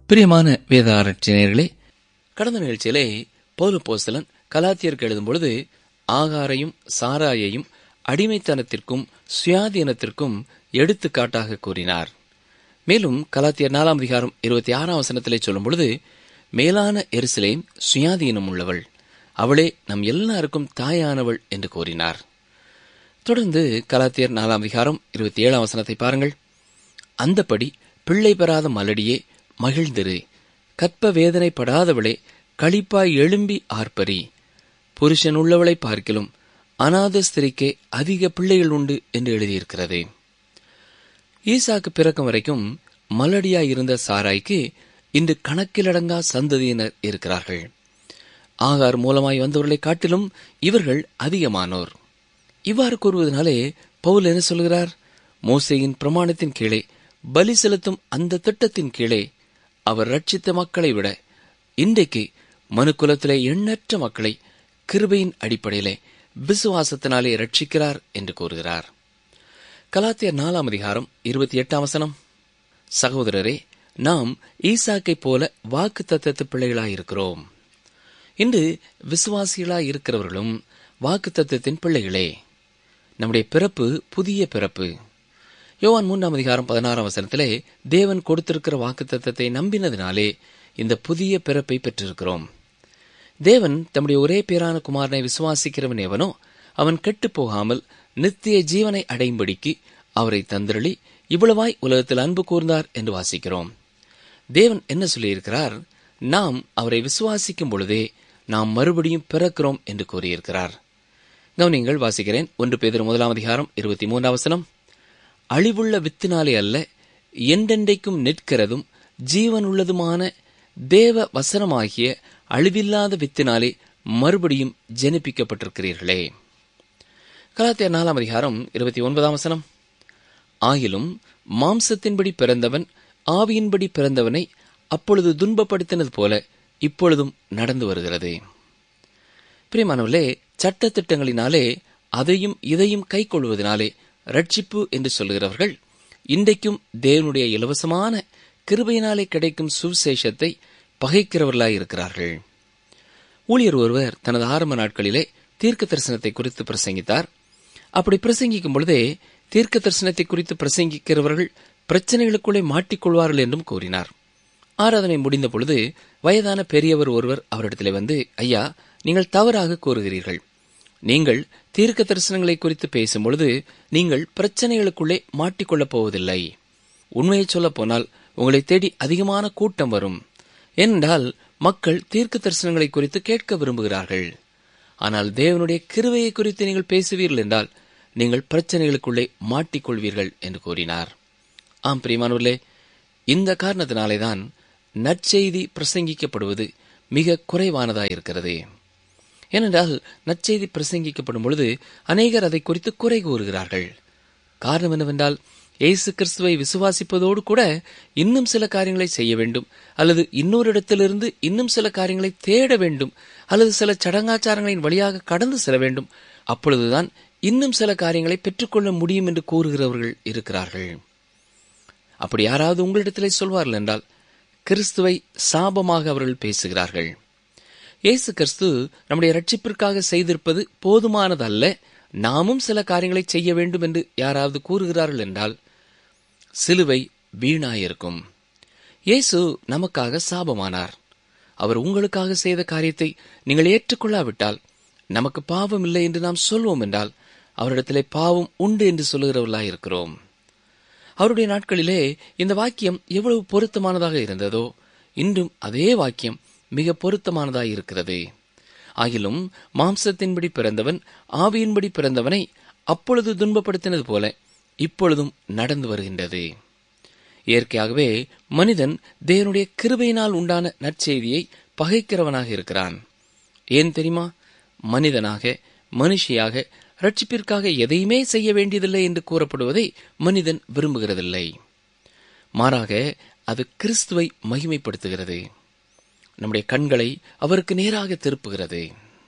பிரியமான வேத ஆராய்ச்சியர்களே கடந்த நிகழ்ச்சியிலே பௌல போஸ்தலன் கலாத்தியருக்கு எழுதும் பொழுது ஆகாரையும் சாராயையும் அடிமைத்தனத்திற்கும் சுயாதீனத்திற்கும் எடுத்துக்காட்டாக கூறினார் மேலும் கலாத்தியர் நாலாம் அதிகாரம் இருபத்தி ஆறாம் வசனத்திலே சொல்லும் பொழுது மேலான எருசலேம் சுயாதீனம் உள்ளவள் அவளே நம் எல்லாருக்கும் தாயானவள் என்று கூறினார் தொடர்ந்து கலாத்தியர் நாலாம் அதிகாரம் இருபத்தி ஏழாம் வசனத்தை பாருங்கள் அந்தப்படி பிள்ளை பெறாத மலடியே மகிழ்ந்திரு கற்ப வேதனைப்படாதவளே களிப்பாய் எழும்பி ஆர்ப்பரி புருஷன் உள்ளவளை பார்க்கிலும் அநாத ஸ்திரிக்கே அதிக பிள்ளைகள் உண்டு என்று எழுதியிருக்கிறது ஈசாக்கு பிறக்கும் வரைக்கும் மலடியாய் இருந்த சாராய்க்கு இன்று கணக்கிலடங்கா சந்ததியினர் இருக்கிறார்கள் ஆகார் மூலமாய் வந்தவர்களை காட்டிலும் இவர்கள் அதிகமானோர் இவ்வாறு கூறுவதனாலே பவுல் என்ன சொல்கிறார் மோசையின் பிரமாணத்தின் கீழே பலி செலுத்தும் அந்த திட்டத்தின் கீழே அவர் ரட்சித்த மக்களை விட இன்றைக்கு மனுக்குலத்திலே எண்ணற்ற மக்களை கிருபையின் அடிப்படையிலே விசுவாசத்தினாலே ரட்சிக்கிறார் என்று கூறுகிறார் கலாத்தியர் நாலாம் அதிகாரம் இருபத்தி எட்டாம் வசனம் சகோதரரே நாம் ஈசாக்கை போல வாக்கு தத்தத்து பிள்ளைகளாயிருக்கிறோம் இன்று விசுவாசிகளாய் இருக்கிறவர்களும் வாக்கு தத்துவத்தின் பிள்ளைகளே நம்முடைய பிறப்பு புதிய பிறப்பு யோவான் மூன்றாம் அதிகாரம் பதினாறாம் வசனத்திலே தேவன் கொடுத்திருக்கிற வாக்கு தத்தத்தை நம்பினதினாலே இந்த புதிய பிறப்பை பெற்றிருக்கிறோம் தேவன் தம்முடைய ஒரே பேரான குமாரனை விசுவாசிக்கிறவன் எவனோ அவன் கெட்டுப் போகாமல் நித்திய ஜீவனை அடையும்படிக்கு அவரை தந்திரளி இவ்வளவாய் உலகத்தில் அன்பு கூர்ந்தார் என்று வாசிக்கிறோம் தேவன் என்ன சொல்லியிருக்கிறார் நாம் அவரை விசுவாசிக்கும் பொழுதே நாம் மறுபடியும் பிறக்கிறோம் என்று கூறியிருக்கிறார் கவனிங்கள் வாசிக்கிறேன் ஒன்று பேதர் முதலாம் அதிகாரம் இருபத்தி மூன்றாம் வசனம் அழிவுள்ள வித்தினாலே அல்ல என்றென்றைக்கும் நிற்கிறதும் ஜீவனுள்ளதுமான தேவ வசனமாகிய அழிவில்லாத வித்தினாலே மறுபடியும் ஜெனிப்பிக்கப்பட்டிருக்கிறீர்களே கலாத்தியர் நாலாம் அதிகாரம் இருபத்தி ஒன்பதாம் வசனம் ஆகிலும் மாம்சத்தின்படி பிறந்தவன் ஆவியின்படி பிறந்தவனை அப்பொழுது துன்பப்படுத்தினது போல இப்பொழுதும் நடந்து வருகிறது பிரியமானவர்களே சட்ட திட்டங்களினாலே அதையும் இதையும் கை கொள்வதனாலே ரட்சிப்பு என்று சொல்லுகிறவர்கள் இன்றைக்கும் தேவனுடைய இலவசமான கிருபையினாலே கிடைக்கும் சுவிசேஷத்தை பகைக்கிறவர்களாய் இருக்கிறார்கள் ஊழியர் ஒருவர் தனது ஆரம்ப நாட்களிலே தீர்க்க தரிசனத்தை குறித்து பிரசங்கித்தார் அப்படி பிரசங்கிக்கும் பொழுதே தீர்க்க தரிசனத்தை குறித்து பிரசங்கிக்கிறவர்கள் பிரச்சனைகளுக்குள்ளே மாட்டிக்கொள்வார்கள் என்றும் கூறினார் ஆராதனை முடிந்த பொழுது வயதான பெரியவர் ஒருவர் அவரிடத்திலே வந்து ஐயா நீங்கள் தவறாக கூறுகிறீர்கள் நீங்கள் தீர்க்க தரிசனங்களை குறித்து பேசும் பொழுது நீங்கள் பிரச்சனைகளுக்குள்ளே மாட்டிக்கொள்ளப் போவதில்லை உண்மையை சொல்லப் போனால் உங்களை தேடி அதிகமான கூட்டம் வரும் ஏனென்றால் மக்கள் தீர்க்க தரிசனங்களை குறித்து கேட்க விரும்புகிறார்கள் ஆனால் தேவனுடைய கிருவையை குறித்து நீங்கள் பேசுவீர்கள் என்றால் நீங்கள் பிரச்சனைகளுக்குள்ளே மாட்டிக்கொள்வீர்கள் என்று கூறினார் ஆம் பிரியமானவர்களே இந்த காரணத்தினாலேதான் நற்செய்தி பிரசங்கிக்கப்படுவது மிக குறைவானதாயிருக்கிறது ஏனென்றால் நற்செய்தி பிரசங்கிக்கப்படும் பொழுது அநேகர் அதை குறித்து குறை கூறுகிறார்கள் காரணம் என்னவென்றால் இயேசு கிறிஸ்துவை விசுவாசிப்பதோடு கூட இன்னும் சில காரியங்களை செய்ய வேண்டும் அல்லது இன்னொரு இடத்திலிருந்து இன்னும் சில காரியங்களை தேட வேண்டும் அல்லது சில சடங்காச்சாரங்களின் வழியாக கடந்து செல்ல வேண்டும் அப்பொழுதுதான் இன்னும் சில காரியங்களை பெற்றுக்கொள்ள முடியும் என்று கூறுகிறவர்கள் இருக்கிறார்கள் அப்படி யாராவது உங்களிடத்திலே சொல்வார்கள் என்றால் கிறிஸ்துவை சாபமாக அவர்கள் பேசுகிறார்கள் இயேசு கிறிஸ்து நம்முடைய ரட்சிப்பிற்காக செய்திருப்பது போதுமானதல்ல நாமும் சில காரியங்களை செய்ய வேண்டும் என்று யாராவது கூறுகிறார்கள் என்றால் சிலுவை வீணாயிருக்கும் இயேசு நமக்காக சாபமானார் அவர் உங்களுக்காக செய்த காரியத்தை நீங்கள் ஏற்றுக்கொள்ளாவிட்டால் நமக்கு பாவம் இல்லை என்று நாம் சொல்வோம் என்றால் அவரிடத்திலே பாவம் உண்டு என்று சொல்லுகிறவர்களாய் இருக்கிறோம் அவருடைய நாட்களிலே இந்த வாக்கியம் எவ்வளவு பொருத்தமானதாக இருந்ததோ இன்றும் அதே வாக்கியம் மிக பொருத்தமானதாய் இருக்கிறது ஆகிலும் மாம்சத்தின்படி பிறந்தவன் ஆவியின்படி பிறந்தவனை அப்பொழுது துன்பப்படுத்தினது போல இப்பொழுதும் நடந்து வருகின்றது இயற்கையாகவே மனிதன் தேவனுடைய கிருபையினால் உண்டான நற்செய்தியை பகைக்கிறவனாக இருக்கிறான் ஏன் தெரியுமா மனிதனாக மனுஷியாக ரட்சிப்பிற்காக எதையுமே செய்ய வேண்டியதில்லை என்று கூறப்படுவதை மனிதன் விரும்புகிறதில்லை மாறாக அது கிறிஸ்துவை மகிமைப்படுத்துகிறது நம்முடைய கண்களை அவருக்கு நேராக திருப்புகிறது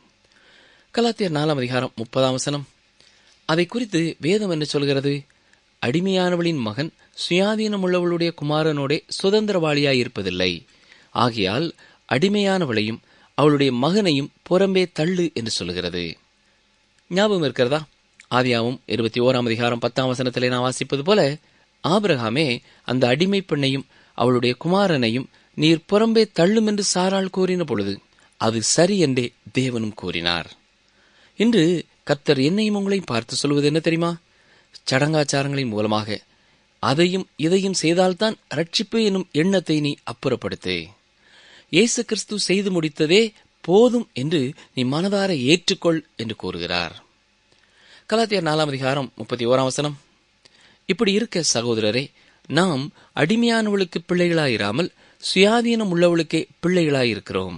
கலாத்தியர் நாலாம் அதிகாரம் முப்பதாம் வசனம் அதை குறித்து வேதம் என்ன சொல்கிறது அடிமையானவளின் மகன் சுயாதீனம் உள்ளவளுடைய குமாரனோடே சுதந்திரவாளியாய் இருப்பதில்லை ஆகையால் அடிமையானவளையும் அவளுடைய மகனையும் புறம்பே தள்ளு என்று சொல்லுகிறது ஞாபகம் இருக்கிறதா ஆதியாவும் இருபத்தி ஓராம் அதிகாரம் பத்தாம் வசனத்திலே நான் வாசிப்பது போல ஆபிரகாமே அந்த அடிமை பெண்ணையும் அவளுடைய குமாரனையும் நீர் புறம்பே தள்ளும் என்று சாரால் கூறின பொழுது அது சரி என்றே தேவனும் கூறினார் இன்று கர்த்தர் என்னையும் உங்களையும் பார்த்து சொல்வது என்ன தெரியுமா சடங்காச்சாரங்களின் மூலமாக அதையும் இதையும் செய்தால்தான் ரட்சிப்பு என்னும் எண்ணத்தை நீ அப்புறப்படுத்து இயேசு கிறிஸ்து செய்து முடித்ததே போதும் என்று நீ மனதார ஏற்றுக்கொள் என்று கூறுகிறார் கலாத்தியர் நாலாம் அதிகாரம் முப்பத்தி ஓராம் வசனம் இப்படி இருக்க சகோதரரே நாம் அடிமையானவளுக்கு பிள்ளைகளாயிராமல் சுயாதீனம் உள்ளவளுக்கே பிள்ளைகளாயிருக்கிறோம்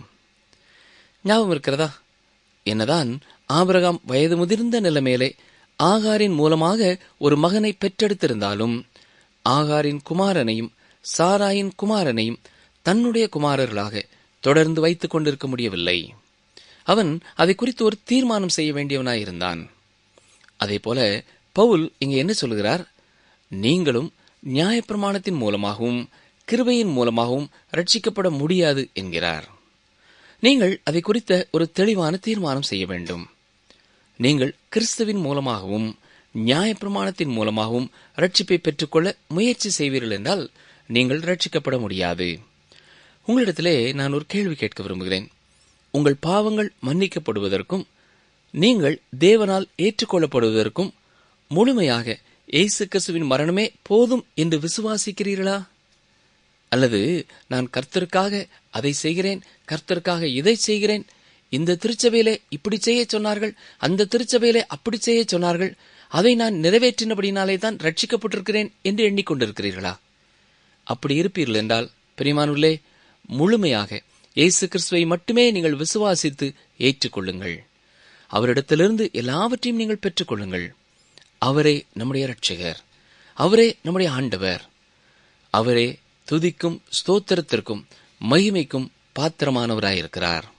ஞாபகம் இருக்கிறதா என்னதான் ஆபிரகாம் வயது முதிர்ந்த நிலைமையிலே ஆகாரின் மூலமாக ஒரு மகனை பெற்றெடுத்திருந்தாலும் ஆகாரின் குமாரனையும் சாராயின் குமாரனையும் தன்னுடைய குமாரர்களாக தொடர்ந்து வைத்துக் கொண்டிருக்க முடியவில்லை அவன் அதை குறித்து ஒரு தீர்மானம் செய்ய வேண்டியவனாயிருந்தான் அதே போல பவுல் இங்கே என்ன சொல்கிறார் நீங்களும் நியாயப்பிரமாணத்தின் மூலமாகவும் கிருபையின் மூலமாகவும் ரட்சிக்கப்பட முடியாது என்கிறார் நீங்கள் அதை குறித்த ஒரு தெளிவான தீர்மானம் செய்ய வேண்டும் நீங்கள் கிறிஸ்துவின் மூலமாகவும் நியாயப்பிரமாணத்தின் மூலமாகவும் ரட்சிப்பை பெற்றுக்கொள்ள முயற்சி செய்வீர்கள் என்றால் நீங்கள் ரட்சிக்கப்பட முடியாது உங்களிடத்திலே நான் ஒரு கேள்வி கேட்க விரும்புகிறேன் உங்கள் பாவங்கள் மன்னிக்கப்படுவதற்கும் நீங்கள் தேவனால் ஏற்றுக்கொள்ளப்படுவதற்கும் முழுமையாக இயேசு கிறிஸ்துவின் மரணமே போதும் என்று விசுவாசிக்கிறீர்களா அல்லது நான் கர்த்தருக்காக அதை செய்கிறேன் கர்த்தருக்காக இதை செய்கிறேன் இந்த திருச்சபையிலே இப்படி செய்ய சொன்னார்கள் அந்த திருச்சபையிலே அப்படி செய்ய சொன்னார்கள் அதை நான் நிறைவேற்றினபடினாலே தான் ரட்சிக்கப்பட்டிருக்கிறேன் என்று எண்ணிக்கொண்டிருக்கிறீர்களா அப்படி இருப்பீர்கள் என்றால் பிரிமானுள்ளே முழுமையாக இயேசு கிறிஸ்துவை மட்டுமே நீங்கள் விசுவாசித்து ஏற்றுக்கொள்ளுங்கள் அவரிடத்திலிருந்து எல்லாவற்றையும் நீங்கள் பெற்றுக்கொள்ளுங்கள் அவரே நம்முடைய இரட்சகர் அவரே நம்முடைய ஆண்டவர் அவரே துதிக்கும் ஸ்தோத்திரத்திற்கும் மகிமைக்கும் பாத்திரமானவராயிருக்கிறார்